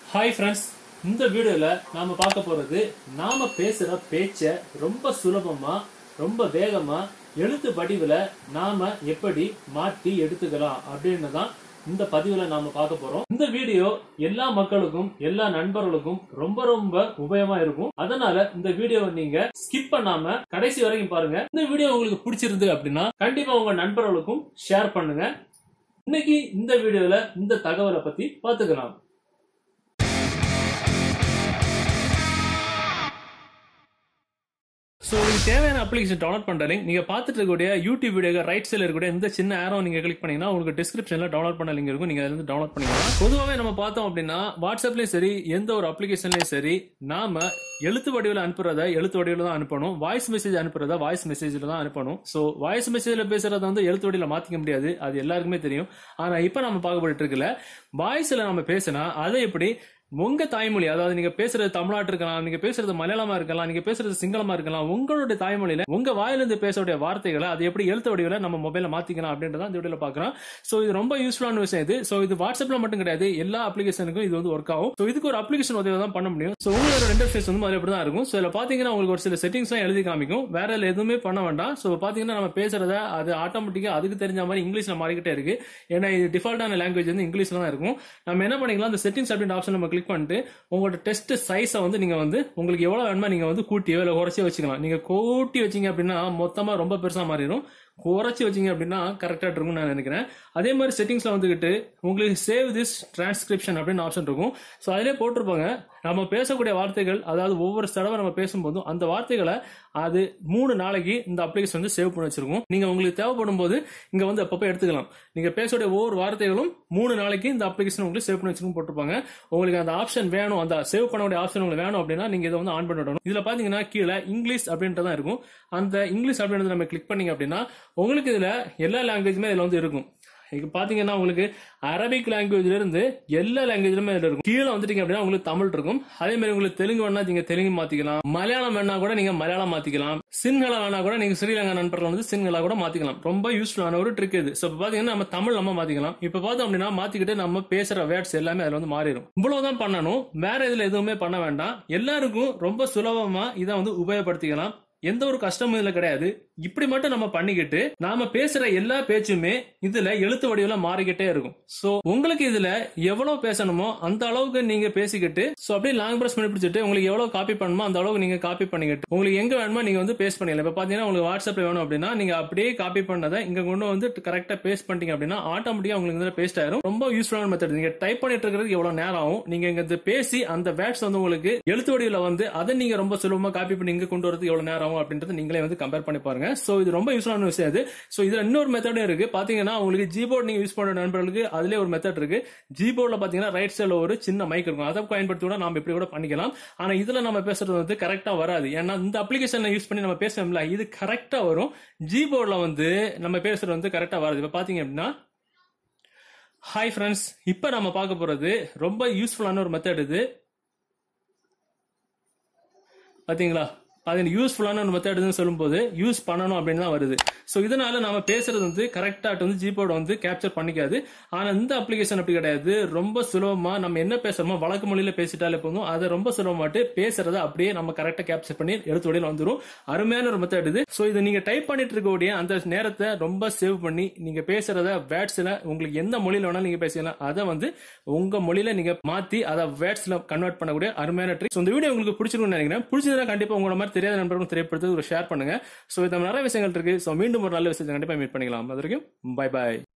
hi friends இந்த வீடியோல நாம பார்க்க போறது நாம பேசுற பேச்ச ரொம்ப சுலபமா ரொம்ப வேகமா எழுத்து வடிவுல நாம எப்படி மாற்றி எடுத்துக்கலாம் அப்படின்னு தான் இந்த பதிவுல நாம பார்க்க போறோம் இந்த வீடியோ எல்லா மக்களுக்கும் எல்லா நண்பர்களுக்கும் ரொம்ப ரொம்ப உபயோகமா இருக்கும் அதனால இந்த வீடியோவை நீங்க ஸ்கிப் பண்ணாம கடைசி வரைக்கும் பாருங்க இந்த வீடியோ உங்களுக்கு பிடிச்சிருந்து அப்படின்னா கண்டிப்பா உங்க நண்பர்களுக்கும் ஷேர் பண்ணுங்க இன்னைக்கு இந்த வீடியோல இந்த தகவலை பத்தி பார்த்துக்கலாம் ஸோ உங்களுக்கு தேவையான அப்ளிகேஷன் டவுன்லோட் பண்ற லிங்க் நீங்க பார்த்துட்டு இருக்கக்கூடிய யூடியூப் வீடியோ ரைட் சைடில் இருக்கக்கூடிய இந்த சின்ன ஆரோ நீங்க கிளிக் பண்ணீங்கன்னா உங்களுக்கு டிஸ்கிரிப்ஷன்ல டவுன்லோட் பண்ண லிங்க் இருக்கும் நீங்க அதுல இருந்து டவுன்லோட் பண்ணிக்கலாம் பொதுவாகவே நம்ம பார்த்தோம் அப்படின்னா வாட்ஸ்அப்லயும் சரி எந்த ஒரு அப்ளிகேஷன்லயும் சரி நாம எழுத்து வடிவில் அனுப்புறத எழுத்து வடிவில் தான் அனுப்பணும் வாய்ஸ் மெசேஜ் அனுப்புறத வாய்ஸ் மெசேஜில் தான் அனுப்பணும் ஸோ வாய்ஸ் மெசேஜில் பேசுறத வந்து எழுத்து வடிவில் மாத்திக்க முடியாது அது எல்லாருக்குமே தெரியும் ஆனா இப்போ நம்ம பார்க்கப்பட்டு இருக்குல்ல வாய்ஸ்ல நம்ம பேசினா அதை எப்படி உங்க தாய்மொழி அதாவது நீங்க பேசுறது தமிழ்நாட்டு இருக்கலாம் நீங்க பேசுறது மலையாளமா இருக்கலாம் நீங்க பேசுறது சிங்களமா இருக்கலாம் உங்களுடைய தாய்மொழியில உங்க வாயிலிருந்து பேசக்கூடிய வார்த்தைகளை அது எப்படி எழுத்து வடிவில் நம்ம மொபைல மாத்திக்கலாம் அப்படின்றத இந்த வீடியோல பாக்குறோம் சோ இது ரொம்ப யூஸ்ஃபுல்லான விஷயம் இது சோ இது வாட்ஸ்அப்ல மட்டும் கிடையாது எல்லா அப்ளிகேஷனுக்கும் இது வந்து ஒர்க் ஆகும் சோ இதுக்கு ஒரு அப்ளிகேஷன் உதவி தான் பண்ண முடியும் சோ உங்களோட இன்டர்ஃபேஸ் வந்து மாதிரி தான் இருக்கும் சோ இதுல பாத்தீங்கன்னா உங்களுக்கு ஒரு சில செட்டிங்ஸ் எல்லாம் எழுதி காமிக்கும் வேற இதுல எதுவுமே பண்ண வேண்டாம் சோ பாத்தீங்கன்னா நம்ம பேசுறத அது ஆட்டோமேட்டிக்கா அதுக்கு தெரிஞ்ச மாதிரி இங்கிலீஷ்ல மாறிக்கிட்டே இருக்கு ஏன்னா இது டிஃபால்ட்டான லாங்குவேஜ் வந்து இங்கிலீஷ்ல தான் இருக்கும் நம்ம என்ன பண்ணிக்கலாம் அந்த செட்டிங்ஸ் அப்படின்ற ஆப்ஷன் நம்ம கிளிக் பண்ணிட்டு உங்களோட டெஸ்ட் சைஸை வந்து நீங்க வந்து உங்களுக்கு எவ்வளவு வேணுமோ நீங்க வந்து கூட்டியோ இல்லை குறைச்சியோ வச்சுக்கலாம் நீங்க கூட்டி வச்சீங்க அப்படின்னா மொத்தமா ரொம்ப பெருசா மாறிடும் குறைச்சி வச்சீங்க அப்படின்னா கரெக்டாக இருக்கும்னு நான் நினைக்கிறேன் அதே மாதிரி செட்டிங்ஸ்ல வந்துகிட்டு உங்களுக்கு சேவ் திஸ் டிரான்ஸ்கிரிப்ஷன் அப்படின்னு ஆப்ஷன் இருக்கும் ஸோ அதிலே போட்டிருப்பாங்க நம்ம பேசக்கூடிய வார்த்தைகள் அதாவது ஒவ்வொரு தடவை நம்ம பேசும்போதும் அந்த வார்த்தைகளை அது மூணு நாளைக்கு இந்த அப்ளிகேஷன் வந்து சேவ் பண்ணி வச்சிருக்கும் நீங்க உங்களுக்கு தேவைப்படும் போது இங்க வந்து அப்பப்போ எடுத்துக்கலாம் நீங்க பேசக்கூடிய ஒவ்வொரு வார்த்தைகளும் மூணு நாளைக்கு இந்த அப்ளிகேஷன் உங்களுக்கு சேவ் பண்ணி வச்சிருக்கும் போட்டிருப்பாங்க உங்களுக்கு அந்த ஆப்ஷன் வேணும் அந்த சேவ் பண்ணக்கூடிய ஆப்ஷன் உங்களுக்கு வேணும் அப்படின்னா நீங்க இதை வந்து ஆன் பண்ணி விடணும் இதுல பாத்தீங்கன்னா கீழே இங்கிலீஷ் அப்படின்றதான் இருக்கும் அந்த இங்கிலீஷ் அப்படின்றத நம்ம கிளிக் பண்ணீங்க அப்படின்னா உங்களுக்கு இதுல எல்லா லாங்குவேஜுமே இதுல வந்து இருக்கும் இப்போ பாத்தீங்கன்னா உங்களுக்கு அரபிக் லாங்குவேஜ்ல இருந்து எல்லா லாங்குவேஜ்லுமே இதுல இருக்கும் கீழே வந்துட்டீங்க அப்படின்னா உங்களுக்கு தமிழ் இருக்கும் அதே மாதிரி உங்களுக்கு தெலுங்கு வேணா நீங்க தெலுங்கு மாத்திக்கலாம் மலையாளம் வேணா கூட நீங்க மலையாளம் மாத்திக்கலாம் சிங்களம் வேணா கூட நீங்க ஸ்ரீலங்கா நண்பர்கள் வந்து சிங்களா கூட மாத்திக்கலாம் ரொம்ப யூஸ்ஃபுல்லான ஒரு ட்ரிக் இது ஸோ இப்போ பாத்தீங்கன்னா நம்ம தமிழ் நம்ம மாத்திக்கலாம் இப்போ பார்த்தோம் அப்படின்னா மாத்திக்கிட்டு நம்ம பேசுற வேர்ட்ஸ் எல்லாமே அதுல வந்து மாறிடும் இவ்வளவுதான் பண்ணணும் வேற இதுல எதுவுமே பண்ண வேண்டாம் எல்லாருக்கும் ரொம்ப சுலபமா இதை வந்து உபயோகப்படுத்திக்கலாம் எந்த ஒரு கஷ்டமும் இதுல கிடையாது இப்படி மட்டும் நம்ம பண்ணிக்கிட்டு நாம பேசுற எல்லா பேச்சுமே இதுல எழுத்து வடிவில மாறிக்கிட்டே இருக்கும் சோ உங்களுக்கு இதுல எவ்வளவு பேசணுமோ அந்த அளவுக்கு நீங்க பேசிக்கிட்டு சோ அப்படியே லாங் பிரஸ் பண்ணி பிடிச்சிட்டு உங்களுக்கு எவ்வளவு காப்பி பண்ணணுமோ அந்த அளவுக்கு நீங்க காப்பி பண்ணிக்கிட்டு உங்களுக்கு எங்க வேணுமோ நீங்க வந்து பேஸ்ட் பண்ணிக்கலாம் இப்ப பாத்தீங்கன்னா உங்களுக்கு வாட்ஸ்அப்ல வேணும் அப்படின்னா நீங்க அப்படியே காப்பி பண்ணதை இங்க கொண்டு வந்து கரெக்டா பேஸ்ட் பண்ணிட்டீங்க அப்படின்னா ஆட்டோமேட்டிக்கா உங்களுக்கு இதுல பேஸ்ட் ஆயிரும் ரொம்ப யூஸ்ஃபுல்லான மெத்தட் நீங்க டைப் பண்ணிட்டு இருக்கிறதுக்கு எவ்வளவு நேரம் ஆகும் நீங்க இங்க பேசி அந்த வேர்ட்ஸ் வந்து உங்களுக்கு எழுத்து வடிவில வந்து அதை நீங்க ரொம்ப சுலபமா காப்பி பண்ணி இங்க கொண்டு வரதுக்கு எவ்வளவு நேரம் ஆகும் அப்படின்றத நீங்களே வந்து கம்பேர் பண்ணி பாருங்க சோ இது ரொம்ப யூஸ்ஃபுல்லான விஷயம் அது சோ இதுல இன்னொரு மெத்தடும் இருக்கு பாத்தீங்கன்னா உங்களுக்கு ஜிபோர்ட் நீங்க யூஸ் பண்ற நண்பர்களுக்கு அதுல ஒரு மெத்தட் இருக்கு ஜிபோர்ட்ல பாத்தீங்கன்னா ரைட் சைடுல ஒரு சின்ன மைக் இருக்கும் அதை பயன்படுத்தி கூட நாம இப்படி கூட பண்ணிக்கலாம் ஆனா இதுல நம்ம பேசுறது வந்து கரெக்டா வராது ஏன்னா இந்த அப்ளிகேஷன் யூஸ் பண்ணி நம்ம பேசுறோம்ல இது கரெக்டா வரும் ஜிபோர்ட்ல வந்து நம்ம பேசுறது வந்து கரெக்டா வராது இப்ப பாத்தீங்க அப்படின்னா ஹாய் ஃப்ரெண்ட்ஸ் இப்போ நம்ம பார்க்க போறது ரொம்ப யூஸ்ஃபுல்லான ஒரு மெத்தட் இது பாத்தீங்களா அது யூஸ்ஃபுல்லான ஒரு மெத்தட்னு சொல்லும்போது யூஸ் பண்ணணும் அப்படின்னு தான் வருது ஸோ இதனால நம்ம பேசுறது வந்து கரெக்டாக வந்து ஜிபோர்டு வந்து கேப்சர் பண்ணிக்காது ஆனால் இந்த அப்ளிகேஷன் அப்படி கிடையாது ரொம்ப சுலபமா நம்ம என்ன பேசுறோமோ வழக்கு மொழியில பேசிட்டாலே போதும் அதை ரொம்ப சுலபமாட்டு பேசுறத அப்படியே நம்ம கரெக்டாக கேப்சர் பண்ணி எழுத்து வழியில் வந்துடும் அருமையான ஒரு மெத்தட் இது ஸோ இதை நீங்க டைப் பண்ணிட்டு இருக்கக்கூடிய அந்த நேரத்தை ரொம்ப சேவ் பண்ணி நீங்க பேசுறத வேர்ட்ஸ்ல உங்களுக்கு எந்த மொழியில வேணாலும் நீங்க பேசலாம் அதை வந்து உங்க மொழியில நீங்க மாத்தி அதை வேர்ட்ஸ்ல கன்வெர்ட் பண்ணக்கூடிய அருமையான ட்ரிக் இந்த வீடியோ உங்களுக்கு பிடிச்சிருக்கும்னு நினைக்கிறேன் பிடிச்சதுன்னா கண்டிப்பா உங்களோட மாதிரி தெரியாத நண்பர்களும் தெரியப்படுத்து ஒரு ஷேர் பண்ணுங்க ஸோ இந்த நிறைய விஷயங்கள் இருக்கு ஸோ மீண்டும் ஒரு நல்ல விஷயத்தை கண்டிப்பா மீட் பண்ணிக்கலாம் அது வரைக்கும் பை பாய்